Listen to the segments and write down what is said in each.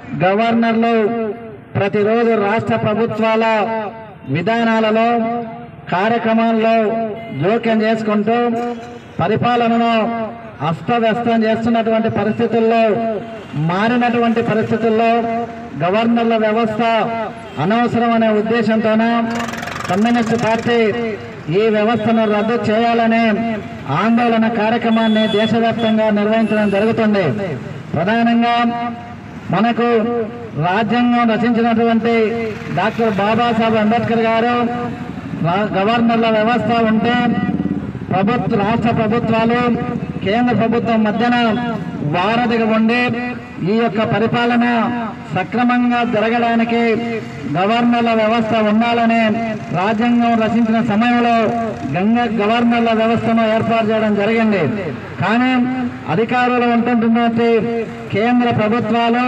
గవర్నర్లు ప్రతిరోజు రాష్ట్ర ప్రభుత్వాల విధానాలలో కార్యక్రమాల్లో జోక్యం చేసుకుంటూ పరిపాలనను అస్తవ్యస్తం చేస్తున్నటువంటి పరిస్థితుల్లో మారినటువంటి పరిస్థితుల్లో గవర్నర్ల వ్యవస్థ అనవసరం అనే ఉద్దేశంతోన కమ్యూనిస్ట్ పార్టీ ఈ వ్యవస్థను రద్దు చేయాలనే ఆందోళన కార్యక్రమాన్ని దేశవ్యాప్తంగా నిర్వహించడం జరుగుతుంది ప్రధానంగా మనకు రాజ్యాంగం రచించినటువంటి డాక్టర్ బాబాసాహెబ్ అంబేద్కర్ గారు రా- గవర్నర్ల వ్యవస్థ ఉంటే ప్రభుత్వ రాష్ట్ర ప్రభుత్వాలు కేంద్ర ప్రభుత్వం మధ్యన వారధిగా ఉండి ఈ యొక్క పరిపాలన సక్రమంగా జరగడానికి గవర్నర్ల వ్యవస్థ ఉండాలని రాజ్యాంగం రచించిన సమయంలో గంగ గవర్నర్ల వ్యవస్థను ఏర్పాటు చేయడం జరిగింది కానీ అధికారులు ఉంటున్నటువంటి కేంద్ర ప్రభుత్వాలు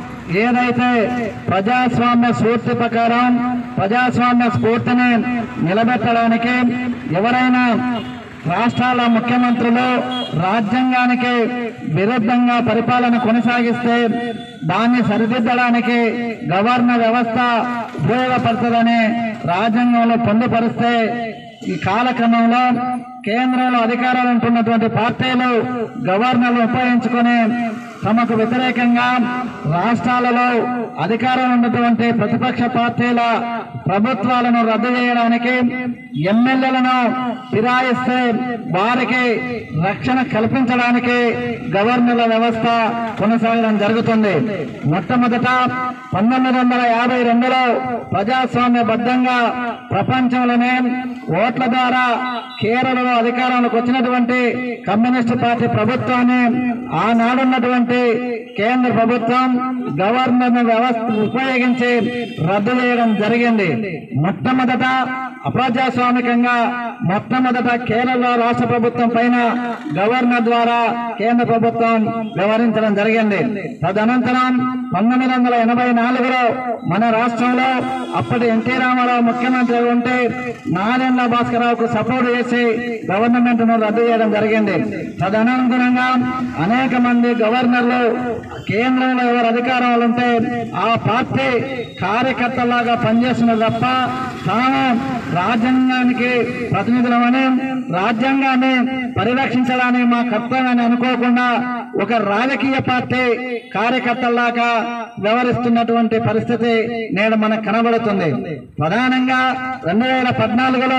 ఏదైతే ప్రజాస్వామ్య స్ఫూర్తి ప్రకారం ప్రజాస్వామ్య స్ఫూర్తిని నిలబెట్టడానికి ఎవరైనా రాష్ట్రాల ముఖ్యమంత్రులు రాజ్యాంగానికి విరుద్ధంగా పరిపాలన కొనసాగిస్తే దాన్ని సరిదిద్దడానికి గవర్నర్ వ్యవస్థ ఉపయోగపడుతుందని రాజ్యాంగంలో పొందుపరిస్తే ఈ కాలక్రమంలో కేంద్రంలో అధికారాలు ఉంటున్నటువంటి పార్టీలు గవర్నర్లు ఉపయోగించుకొని తమకు వ్యతిరేకంగా రాష్ట్రాలలో అధికారం ఉన్నటువంటి ప్రతిపక్ష పార్టీల ప్రభుత్వాలను రద్దు చేయడానికి ఎమ్మెల్యేలను ఫిరాయిస్తే వారికి రక్షణ కల్పించడానికి గవర్నర్ల వ్యవస్థ కొనసాగడం జరుగుతుంది మొట్టమొదట పంతొమ్మిది వందల యాభై రెండులో ప్రజాస్వామ్యబద్ధంగా ప్రపంచంలోనే ఓట్ల ద్వారా కేరళలో అధికారంలోకి వచ్చినటువంటి కమ్యూనిస్ట్ పార్టీ ప్రభుత్వాన్ని ఆనాడున్నటువంటి కేంద్ర ప్రభుత్వం గవర్నర్ వ్యవస్థ ఉపయోగించి రద్దు చేయడం జరిగింది మొట్టమొదట అప్రజాస్వామికంగా మొట్టమొదట కేరళ రాష్ట్ర ప్రభుత్వం పైన గవర్నర్ ద్వారా కేంద్ర ప్రభుత్వం వ్యవహరించడం జరిగింది తదనంతరం పంతొమ్మిది వందల ఎనభై నాలుగులో మన రాష్ట్రంలో అప్పటి ఎన్టీ రామారావు ముఖ్యమంత్రి ఉంటే నారాయణ భాస్కరరావుకు సపోర్ట్ చేసి గవర్నమెంట్ ను రద్దు చేయడం జరిగింది తదనంతరంగా అనేక మంది గవర్నర్లు కేంద్రంలో ఎవరు అధికారంలో ఉంటే ఆ పార్టీ కార్యకర్తలాగా పనిచేస్తున్నారు తప్ప తాము రాజ్యాంగానికి ప్రతినిధులమని రాజ్యాంగాన్ని పరిరక్షించడానికి మా కర్తవ్యాన్ని అనుకోకుండా ఒక రాజకీయ పార్టీ కార్యకర్తలాగా వ్యవహరిస్తున్నటువంటి పరిస్థితి నేడు మనకు కనబడుతుంది ప్రధానంగా రెండు వేల పద్నాలుగులో